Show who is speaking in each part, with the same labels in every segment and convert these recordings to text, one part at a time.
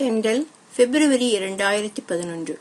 Speaker 1: தென்றல் பிப்ரவரி இரண்டாயிரத்தி பதினொன்று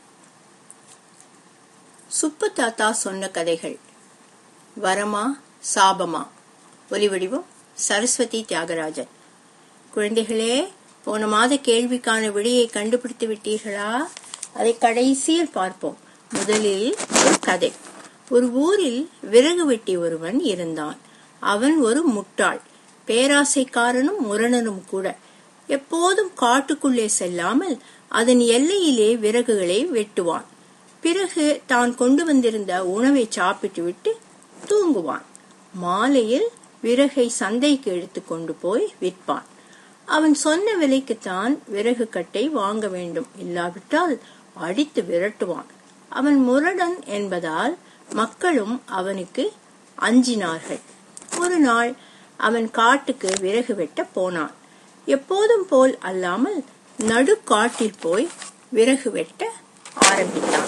Speaker 1: சுப்பு தாத்தா சொன்ன கதைகள் வரமா சாபமா ஒலிவடிவம் சரஸ்வதி தியாகராஜன் குழந்தைகளே போன மாத கேள்விக்கான விடையை கண்டுபிடித்து விட்டீர்களா அதை கடைசியில் பார்ப்போம் முதலில் ஒரு கதை ஒரு ஊரில் விறகு வெட்டி ஒருவன் இருந்தான் அவன் ஒரு முட்டாள் பேராசைக்காரனும் முரணனும் கூட எப்போதும் காட்டுக்குள்ளே செல்லாமல் அதன் எல்லையிலே விறகுகளை வெட்டுவான் பிறகு தான் கொண்டு வந்திருந்த உணவை சாப்பிட்டுவிட்டு தூங்குவான் மாலையில் விறகை சந்தைக்கு எடுத்து கொண்டு போய் விற்பான் அவன் சொன்ன விலைக்குத்தான் விறகு கட்டை வாங்க வேண்டும் இல்லாவிட்டால் அடித்து விரட்டுவான் அவன் முரடன் என்பதால் மக்களும் அவனுக்கு அஞ்சினார்கள் ஒரு நாள் அவன் காட்டுக்கு விறகு வெட்ட போனான் எப்போதும் போல் அல்லாமல் நடு காட்டில் போய் விறகு வெட்ட ஆரம்பித்தான்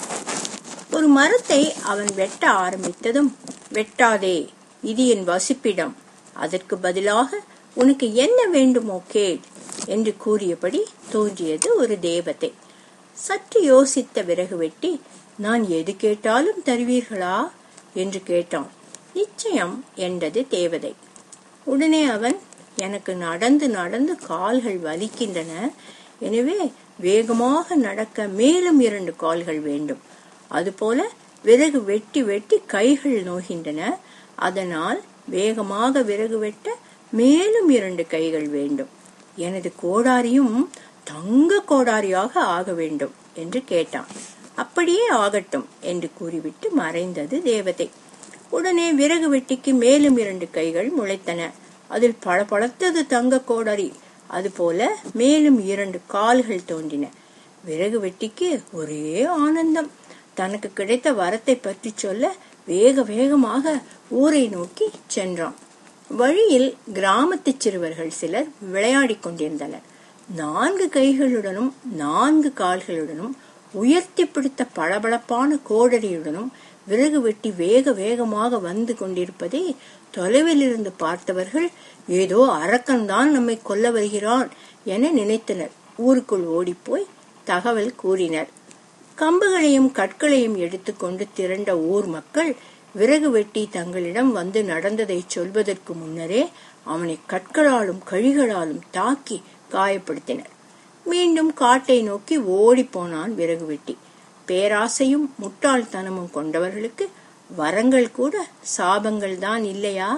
Speaker 1: ஒரு மரத்தை அவன் வெட்ட ஆரம்பித்ததும் வெட்டாதே இது என் வசிப்பிடம் அதற்கு பதிலாக உனக்கு என்ன வேண்டுமோ கேள் என்று கூறியபடி தோன்றியது ஒரு தேவதை சற்று யோசித்த விறகு வெட்டி நான் எது கேட்டாலும் தருவீர்களா என்று கேட்டான் நிச்சயம் என்றது தேவதை உடனே அவன் எனக்கு நடந்து நடந்து கால்கள் வலிக்கின்றன எனவே வேகமாக நடக்க மேலும் இரண்டு கால்கள் வேண்டும் அதுபோல விறகு வெட்டி வெட்டி கைகள் நோகின்றன அதனால் வேகமாக விறகு வெட்ட மேலும் இரண்டு கைகள் வேண்டும் எனது கோடாரியும் தங்க கோடாரியாக ஆக வேண்டும் என்று கேட்டான் அப்படியே ஆகட்டும் என்று கூறிவிட்டு மறைந்தது தேவதை உடனே விறகு வெட்டிக்கு மேலும் இரண்டு கைகள் முளைத்தன அதில் பளபளத்தது தங்க கோடாரி அதுபோல மேலும் இரண்டு கால்கள் தோன்றின விறகு வெட்டிக்கு ஒரே ஆனந்தம் தனக்கு கிடைத்த வரத்தை பற்றி சொல்ல வேக வேகமாக ஊரை நோக்கி சென்றான் வழியில் கிராமத்து சிறுவர்கள் சிலர் விளையாடிக் கொண்டிருந்தனர் நான்கு கைகளுடனும் நான்கு கால்களுடனும் உயர்த்தி பிடித்த பளபளப்பான கோடரியுடனும் விறகு வெட்டி வேக வேகமாக வந்து கொண்டிருப்பதை தொலைவில் இருந்து பார்த்தவர்கள் ஏதோ அரக்கன்தான் நம்மை கொல்ல வருகிறான் என நினைத்தனர் ஊருக்குள் ஓடிப்போய் தகவல் கூறினர் கம்புகளையும் கற்களையும் எடுத்துக்கொண்டு திரண்ட ஊர் மக்கள் விறகு வெட்டி தங்களிடம் வந்து நடந்ததை சொல்வதற்கு முன்னரே அவனை கற்களாலும் கழிகளாலும் தாக்கி காயப்படுத்தினர் மீண்டும் காட்டை நோக்கி ஓடி போனான் விறகு வெட்டி பேராசையும் முட்டாள்தனமும் கொண்டவர்களுக்கு வரங்கள் கூட சாபங்கள் தான் இல்லையா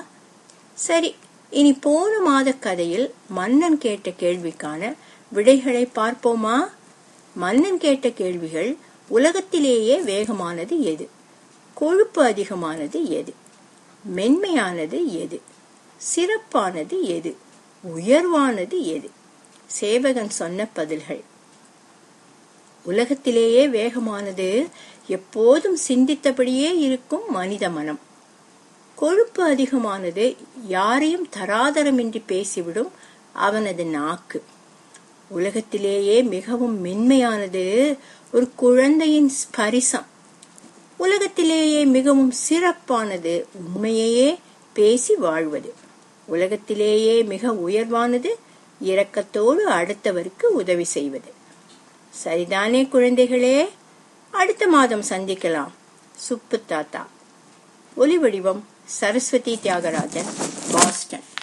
Speaker 1: சரி இனி போன மாத கதையில் மன்னன் கேட்ட கேள்விக்கான விடைகளை பார்ப்போமா மன்னன் கேட்ட கேள்விகள் உலகத்திலேயே வேகமானது எது கொழுப்பு அதிகமானது எது மென்மையானது எது சிறப்பானது எது உயர்வானது எது சேவகன் சொன்ன பதில்கள் உலகத்திலேயே வேகமானது எப்போதும் சிந்தித்தபடியே இருக்கும் மனித மனம் கொழுப்பு அதிகமானது யாரையும் தராதரமின்றி பேசிவிடும் அவனது நாக்கு உலகத்திலேயே மிகவும் மென்மையானது ஒரு குழந்தையின் ஸ்பரிசம் உலகத்திலேயே மிகவும் சிறப்பானது உண்மையையே பேசி வாழ்வது உலகத்திலேயே மிக உயர்வானது இரக்கத்தோடு அடுத்தவருக்கு உதவி செய்வது சரிதானே குழந்தைகளே அடுத்த மாதம் சந்திக்கலாம் சுப்பு தாத்தா ஒலி வடிவம் சரஸ்வதி தியாகராஜன் பாஸ்டன்